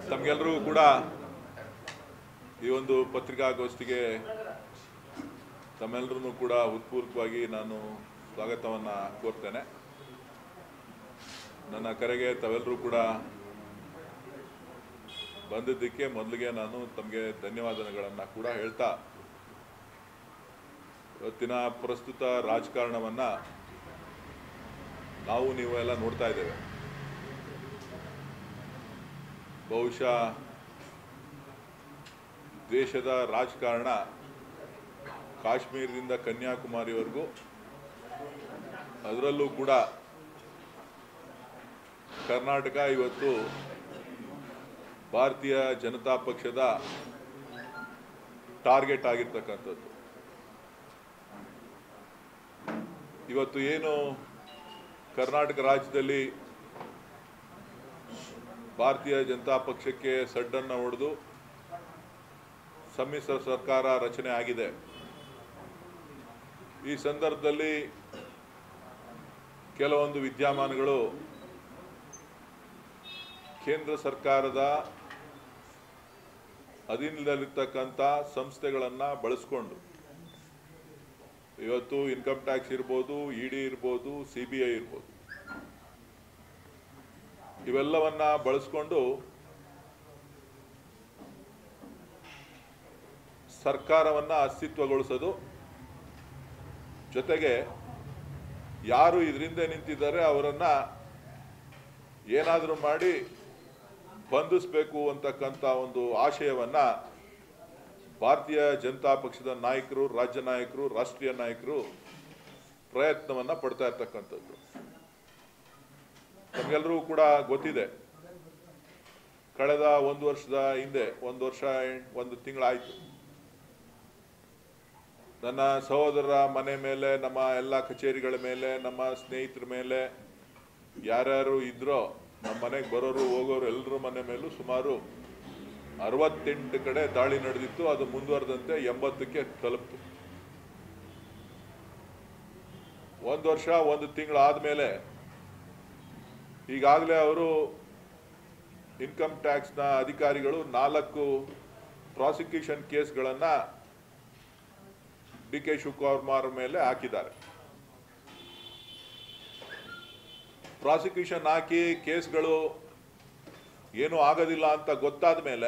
ತಮಗೆಲ್ಲರಿಗೂ ಕೂಡ ಈ ಒಂದು ಪತ್ರಿಕಾಗೋಷ್ಠಿಗೆ ತಮ್ಮೆಲ್ಲರೂ ಕೂಡ ಉತ್ಪೂರ್ವಕವಾಗಿ ನಾನು ಸ್ವಾಗತವನ್ನು ಕೋರ್ತೇನೆ ನನ್ನ ಕರೆಗೆ ತಾವೆಲ್ಲರೂ ಕೂಡ ಬಂದಿದ್ದಕ್ಕೆ ಮೊದಲಿಗೆ ನಾನು ತಮಗೆ ಧನ್ಯವಾದಗಳನ್ನು ಕೂಡ ಹೇಳ್ತಾ ಇವತ್ತಿನ ಪ್ರಸ್ತುತ ರಾಜಕಾರಣವನ್ನು ನಾವು ನೀವು ಎಲ್ಲ ನೋಡ್ತಾ ಇದ್ದೇವೆ ಬಹುಶಃ ದೇಶದ ರಾಜಕಾರಣ ಕಾಶ್ಮೀರದಿಂದ ಕನ್ಯಾಕುಮಾರಿವರೆಗೂ ಅದರಲ್ಲೂ ಕೂಡ ಕರ್ನಾಟಕ ಇವತ್ತು ಭಾರತೀಯ ಜನತಾ ಪಕ್ಷದ ಟಾರ್ಗೆಟ್ ಆಗಿರ್ತಕ್ಕಂಥದ್ದು ಇವತ್ತು ಏನು ಕರ್ನಾಟಕ ರಾಜ್ಯದಲ್ಲಿ ಭಾರತೀಯ ಜನತಾ ಪಕ್ಷಕ್ಕೆ ಸಡ್ಡನ್ನು ಹೊಡೆದು ಸಮ್ಮಿಶ್ರ ಸರ್ಕಾರ ರಚನೆ ಆಗಿದೆ ಈ ಸಂದರ್ಭದಲ್ಲಿ ಕೆಲವೊಂದು ವಿದ್ಯಮಾನಗಳು ಕೇಂದ್ರ ಸರ್ಕಾರದ ಅಧೀನದಲ್ಲಿರ್ತಕ್ಕಂಥ ಸಂಸ್ಥೆಗಳನ್ನು ಬಳಸ್ಕೊಂಡು ಇವತ್ತು ಇನ್ಕಮ್ ಟ್ಯಾಕ್ಸ್ ಇರ್ಬೋದು ಇ ಡಿ ಇರ್ಬೋದು ಸಿ ಬಿ ಐ ಇರ್ಬೋದು ಇವೆಲ್ಲವನ್ನ ಬಳಸ್ಕೊಂಡು ಸರ್ಕಾರವನ್ನ ಅಸ್ತಿತ್ವಗೊಳಿಸೋದು ಜೊತೆಗೆ ಯಾರು ಇದರಿಂದ ನಿಂತಿದ್ದಾರೆ ಅವರನ್ನ ಏನಾದರೂ ಮಾಡಿ ಬಂಧಿಸಬೇಕು ಅಂತಕ್ಕಂಥ ಒಂದು ಆಶಯವನ್ನ ಭಾರತೀಯ ಜನತಾ ಪಕ್ಷದ ನಾಯಕರು ರಾಜ್ಯ ನಾಯಕರು ರಾಷ್ಟ್ರೀಯ ನಾಯಕರು ಪ್ರಯತ್ನವನ್ನ ಪಡ್ತಾ ಇರ್ತಕ್ಕಂಥದ್ದು ನಮಗೆಲ್ಲರೂ ಕೂಡ ಗೊತ್ತಿದೆ ಕಳೆದ ಒಂದು ವರ್ಷದ ಹಿಂದೆ ಒಂದು ವರ್ಷ ಒಂದು ತಿಂಗಳಾಯ್ತು ನನ್ನ ಸಹೋದರರ ಮನೆ ಮೇಲೆ ನಮ್ಮ ಎಲ್ಲ ಕಚೇರಿಗಳ ಮೇಲೆ ನಮ್ಮ ಸ್ನೇಹಿತರ ಮೇಲೆ ಯಾರ್ಯಾರು ಇದ್ರೋ ನಮ್ಮ ಮನೆಗೆ ಬರೋರು ಹೋಗೋರು ಎಲ್ಲರ ಮನೆ ಮೇಲೂ ಸುಮಾರು ಅರವತ್ತೆಂಟು ಕಡೆ ದಾಳಿ ನಡೆದಿತ್ತು ಅದು ಮುಂದುವರೆದಂತೆ ಎಂಬತ್ತಕ್ಕೆ ತಲುಪ್ತು ಒಂದು ವರ್ಷ ಒಂದು ತಿಂಗಳು ಆದಮೇಲೆ ಈಗಾಗಲೇ ಅವರು ಇನ್ಕಮ್ ಟ್ಯಾಕ್ಸ್ನ ಅಧಿಕಾರಿಗಳು ನಾಲ್ಕು ಪ್ರಾಸಿಕ್ಯೂಷನ್ ಕೇಸ್ಗಳನ್ನು ಡಿ ಕೆ ಶಿವಕುಮಾರ್ ಮೇಲೆ ಹಾಕಿದ್ದಾರೆ ಪ್ರಾಸಿಕ್ಯೂಷನ್ ಹಾಕಿ ಕೇಸ್ಗಳು ಏನೂ ಆಗೋದಿಲ್ಲ ಅಂತ ಗೊತ್ತಾದ ಮೇಲೆ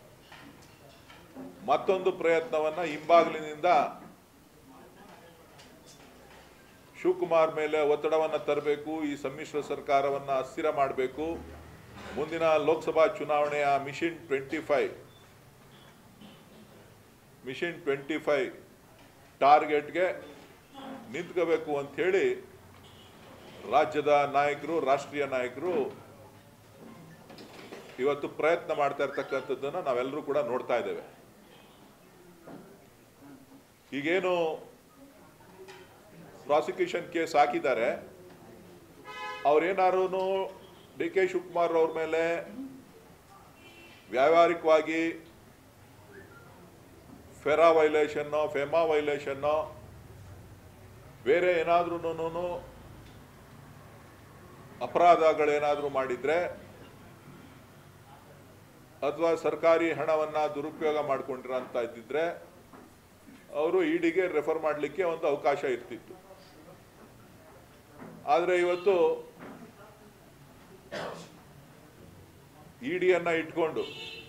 ಮತ್ತೊಂದು ಪ್ರಯತ್ನವನ್ನ ಹಿಂಬಾಗಿಲಿನಿಂದ ಶಿವಕುಮಾರ್ ಮೇಲೆ ಒತ್ತಡವನ್ನು ತರಬೇಕು ಈ ಸಮ್ಮಿಶ್ರ ಸರ್ಕಾರವನ್ನ ಅಸ್ಥಿರ ಮಾಡಬೇಕು ಮುಂದಿನ ಲೋಕಸಭಾ ಚುನಾವಣೆಯ mission twenty five mission twenty five ಟಾರ್ಗೆಟ್ಗೆ ನಿಂತ್ಕೋಬೇಕು ಅಂತ ಹೇಳಿ ರಾಜ್ಯದ ನಾಯಕರು ರಾಷ್ಟ್ರೀಯ ನಾಯಕರು ಇವತ್ತು ಪ್ರಯತ್ನ ಮಾಡ್ತಾ ಇರ್ತಕ್ಕಂಥದ್ದನ್ನು ನಾವೆಲ್ಲರೂ ಕೂಡ ನೋಡ್ತಾ ಇದ್ದೇವೆ ಈಗೇನು ಪ್ರಾಸಿಕ್ಯೂಷನ್ ಕೇಸ್ ಹಾಕಿದ್ದಾರೆ ಅವ್ರೇನಾರು ಡಿ ಕೆ ಶಿವಕುಮಾರ್ ಅವ್ರ ಮೇಲೆ ವ್ಯಾವಹಾರಿಕವಾಗಿ ಫೆರಾ ವೈಲೇಷನ್ನೋ ಫೆಮಾ ವೈಲೇಷನ್ನೋ ಬೇರೆ ಏನಾದ್ರೂ ಅಪರಾಧಗಳೇನಾದರೂ ಮಾಡಿದ್ರೆ ಅಥವಾ ಸರ್ಕಾರಿ ಹಣವನ್ನ ದುರುಪಯೋಗ ಮಾಡ್ಕೊಂಡಿರ ಅಂತ ಇದ್ದಿದ್ರೆ ಅವರು ಇಡಿಗೆ ರೆಫರ್ ಮಾಡಲಿಕ್ಕೆ ಒಂದು ಅವಕಾಶ ಇರ್ತಿತ್ತು ಆದರೆ ಇವತ್ತು ಇಡಿಯನ್ನ ಇಟ್ಕೊಂಡು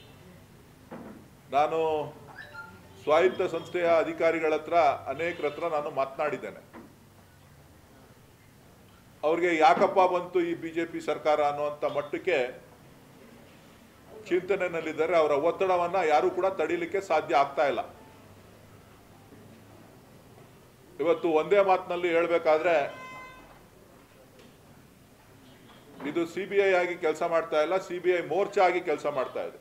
ನಾನು ಸ್ವಾಯತ್ತ ಸಂಸ್ಥೆಯ ಅಧಿಕಾರಿಗಳ ಹತ್ರ ಅನೇಕರ ಹತ್ರ ನಾನು ಮಾತನಾಡಿದ್ದೇನೆ ಅವ್ರಿಗೆ ಯಾಕಪ್ಪ ಬಂತು ಈ ಬಿಜೆಪಿ ಸರ್ಕಾರ ಅನ್ನುವಂಥ ಮಟ್ಟಕ್ಕೆ ಚಿಂತನೆಯಲ್ಲಿದ್ದಾರೆ ಅವರ ಒತ್ತಡವನ್ನ ಯಾರು ಕೂಡ ತಡೀಲಿಕ್ಕೆ ಸಾಧ್ಯ ಆಗ್ತಾ ಇಲ್ಲ ಇವತ್ತು ಒಂದೇ ಮಾತಿನಲ್ಲಿ ಹೇಳ್ಬೇಕಾದ್ರೆ ಇದು ಸಿ ಬಿ ಐ ಆಗಿ ಕೆಲಸ ಮಾಡ್ತಾ ಇಲ್ಲ ಸಿ ಬಿ ಐ ಮೋರ್ಚಾ ಆಗಿ ಕೆಲಸ ಮಾಡ್ತಾ ಇದೆ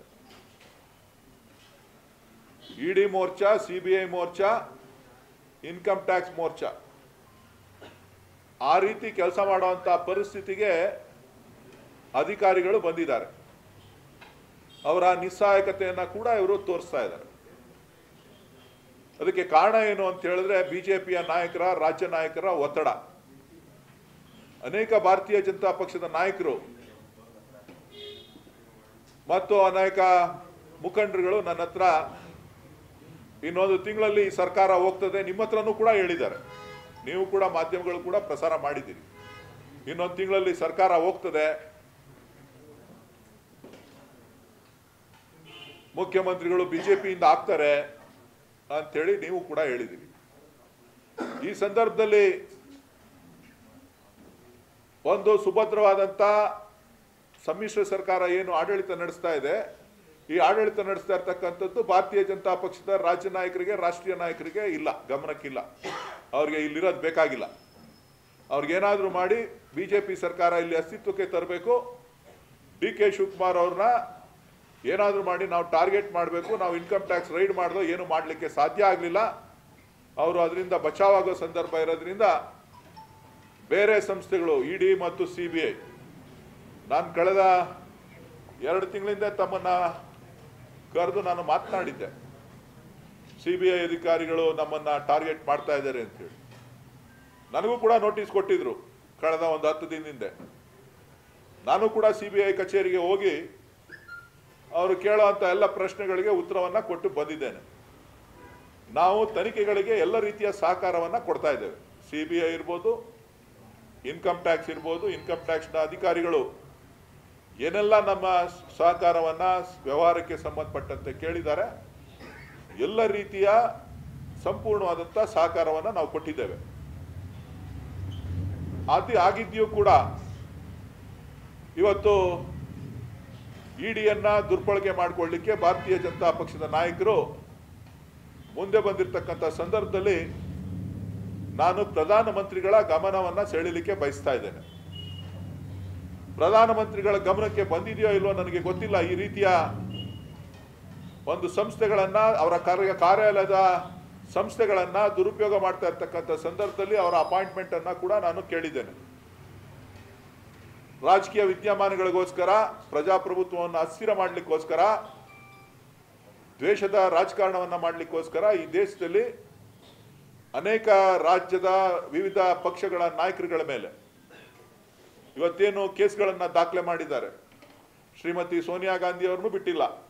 ಇಡಿ ಮೋರ್ಚಾ ಸಿ ಬಿ ಐ ಮೋರ್ಚಾ ಇನ್ಕಮ್ ಟ್ಯಾಕ್ಸ್ ಮೋರ್ಚಾ ಆ ರೀತಿ ಕೆಲಸ ಮಾಡುವಂತ ಪರಿಸ್ಥಿತಿಗೆ ಅಧಿಕಾರಿಗಳು ಬಂದಿದ್ದಾರೆ ಅವರ ನಿಸ್ಸಹಾಯಕತೆಯನ್ನ ಕೂಡ ಇವರು ತೋರಿಸ್ತಾ ಇದ್ದಾರೆ ಅದಕ್ಕೆ ಕಾರಣ ಏನು ಅಂತ ಹೇಳಿದ್ರೆ ಬಿಜೆಪಿಯ ನಾಯಕರ ರಾಜ್ಯ ನಾಯಕರ ಒತ್ತಡ ಅನೇಕ ಭಾರತೀಯ ಜನತಾ ಪಕ್ಷದ ನಾಯಕರು ಮತ್ತು ಅನೇಕ ಮುಖಂಡರುಗಳು ನನ್ನ ಹತ್ರ ಇನ್ನೊಂದು ತಿಂಗಳಲ್ಲಿ ಈ ಸರ್ಕಾರ ಹೋಗ್ತದೆ ನಿಮ್ಮ ಹತ್ರನೂ ಕೂಡ ಹೇಳಿದ್ದಾರೆ ನೀವು ಕೂಡ ಮಾಧ್ಯಮಗಳು ಕೂಡ ಪ್ರಸಾರ ಮಾಡಿದ್ದೀರಿ ಇನ್ನೊಂದು ತಿಂಗಳಲ್ಲಿ ಸರ್ಕಾರ ಹೋಗ್ತದೆ ಮುಖ್ಯಮಂತ್ರಿಗಳು ಬಿಜೆಪಿಯಿಂದ ಆಗ್ತಾರೆ ಅಂತೇಳಿ ನೀವು ಕೂಡ ಹೇಳಿದ್ದೀರಿ ಈ ಸಂದರ್ಭದಲ್ಲಿ ಒಂದು ಸುಭದ್ರವಾದಂಥ ಸಮ್ಮಿಶ್ರ ಸರ್ಕಾರ ಏನು ಆಡಳಿತ ನಡೆಸ್ತಾ ಇದೆ ಈ ಆಡಳಿತ ನಡೆಸ್ತಾ ಇರ್ತಕ್ಕಂಥದ್ದು ಭಾರತೀಯ ಜನತಾ ಪಕ್ಷದ ರಾಜ್ಯ ನಾಯಕರಿಗೆ ರಾಷ್ಟ್ರೀಯ ನಾಯಕರಿಗೆ ಇಲ್ಲ ಗಮನಕ್ಕಿಲ್ಲ ಅವ್ರಿಗೆ ಇಲ್ಲಿರೋದು ಬೇಕಾಗಿಲ್ಲ ಅವ್ರಿಗೇನಾದರೂ ಮಾಡಿ ಬಿ ಜೆ ಪಿ ಸರ್ಕಾರ ಇಲ್ಲಿ ಅಸ್ತಿತ್ವಕ್ಕೆ ತರಬೇಕು ಡಿ ಕೆ ಶಿವಕುಮಾರ್ ಅವ್ರನ್ನ ಏನಾದರೂ ಮಾಡಿ ನಾವು ಟಾರ್ಗೆಟ್ ಮಾಡಬೇಕು ನಾವು ಇನ್ಕಮ್ ಟ್ಯಾಕ್ಸ್ ರೈಡ್ ಮಾಡಿದೋ ಏನು ಮಾಡಲಿಕ್ಕೆ ಸಾಧ್ಯ ಆಗಲಿಲ್ಲ ಅವರು ಅದರಿಂದ ಬಚಾವಾಗೋ ಸಂದರ್ಭ ಇರೋದ್ರಿಂದ ಬೇರೆ ಸಂಸ್ಥೆಗಳು ಇ ಡಿ ಮತ್ತು ಸಿ ಬಿ ಐ ನಾನು ಕಳೆದ ಎರಡು ತಿಂಗಳಿಂದ ತಮ್ಮನ್ನ ಕರೆದು ನಾನು ಮಾತನಾಡಿದ್ದೆ ಸಿ ಬಿ ಐ ಅಧಿಕಾರಿಗಳು ನಮ್ಮನ್ನ ಟಾರ್ಗೆಟ್ ಮಾಡ್ತಾ ಇದ್ದಾರೆ ಅಂತೇಳಿ ನನಗೂ ಕೂಡ ನೋಟಿಸ್ ಕೊಟ್ಟಿದ್ರು ಕಳೆದ ಒಂದು ಹತ್ತು ದಿನದಿಂದ ನಾನು ಕೂಡ ಸಿ ಬಿ ಐ ಕಚೇರಿಗೆ ಹೋಗಿ ಅವರು ಕೇಳೋವಂಥ ಎಲ್ಲ ಪ್ರಶ್ನೆಗಳಿಗೆ ಉತ್ತರವನ್ನು ಕೊಟ್ಟು ಬಂದಿದ್ದೇನೆ ನಾವು ತನಿಖೆಗಳಿಗೆ ಎಲ್ಲ ರೀತಿಯ ಸಹಕಾರವನ್ನು ಕೊಡ್ತಾ ಇದ್ದೇವೆ ಸಿ ಬಿ ಐ ಇರ್ಬೋದು ಇನ್ಕಮ್ ಟ್ಯಾಕ್ಸ್ ಇರ್ಬೋದು ಇನ್ಕಮ್ ಟ್ಯಾಕ್ಸ್ನ ಅಧಿಕಾರಿಗಳು ಏನೆಲ್ಲ ನಮ್ಮ ಸಹಕಾರವನ್ನ ವ್ಯವಹಾರಕ್ಕೆ ಸಂಬಂಧಪಟ್ಟಂತೆ ಕೇಳಿದ್ದಾರೆ ಎಲ್ಲ ರೀತಿಯ ಸಂಪೂರ್ಣವಾದಂಥ ಸಹಕಾರವನ್ನು ನಾವು ಕೊಟ್ಟಿದ್ದೇವೆ ಅದು ಆಗಿದ್ಯೂ ಕೂಡ ಇವತ್ತು ಇಡಿಯನ್ನ ದುರ್ಬಳಕೆ ಮಾಡಿಕೊಳ್ಳಿಕ್ಕೆ ಭಾರತೀಯ ಜನತಾ ಪಕ್ಷದ ನಾಯಕರು ಮುಂದೆ ಬಂದಿರತಕ್ಕಂಥ ಸಂದರ್ಭದಲ್ಲಿ ನಾನು ಪ್ರಧಾನಮಂತ್ರಿಗಳ ಗಮನವನ್ನ ಸೆಳೆಯಲಿಕ್ಕೆ ಬಯಸ್ತಾ ಇದ್ದೇನೆ ಪ್ರಧಾನಮಂತ್ರಿಗಳ ಗಮನಕ್ಕೆ ಬಂದಿದೆಯೋ ಇಲ್ವೋ ನನಗೆ ಗೊತ್ತಿಲ್ಲ ಈ ರೀತಿಯ ಒಂದು ಸಂಸ್ಥೆಗಳನ್ನ ಅವರ ಕಾರ್ಯ ಕಾರ್ಯಾಲಯದ ಸಂಸ್ಥೆಗಳನ್ನ ದುರುಪಯೋಗ ಮಾಡ್ತಾ ಇರ್ತಕ್ಕಂಥ ಸಂದರ್ಭದಲ್ಲಿ ಅವರ ಅಪಾಯಿಂಟ್ಮೆಂಟ್ ಅನ್ನ ಕೂಡ ನಾನು ಕೇಳಿದ್ದೇನೆ ರಾಜಕೀಯ ವಿದ್ಯಮಾನಗಳಿಗೋಸ್ಕರ ಪ್ರಜಾಪ್ರಭುತ್ವವನ್ನು ಅಸ್ಥಿರ ಮಾಡಲಿಕ್ಕೋಸ್ಕರ ದ್ವೇಷದ ರಾಜಕಾರಣವನ್ನ ಮಾಡಲಿಕ್ಕೋಸ್ಕರ ಈ ದೇಶದಲ್ಲಿ ಅನೇಕ ರಾಜ್ಯದ ವಿವಿಧ ಪಕ್ಷಗಳ ನಾಯಕರುಗಳ ಮೇಲೆ ಇವತ್ತೇನು ಕೇಸ್ಗಳನ್ನ ದಾಖಲೆ ಮಾಡಿದ್ದಾರೆ ಶ್ರೀಮತಿ ಸೋನಿಯಾ ಗಾಂಧಿ ಅವ್ರನ್ನೂ ಬಿಟ್ಟಿಲ್ಲ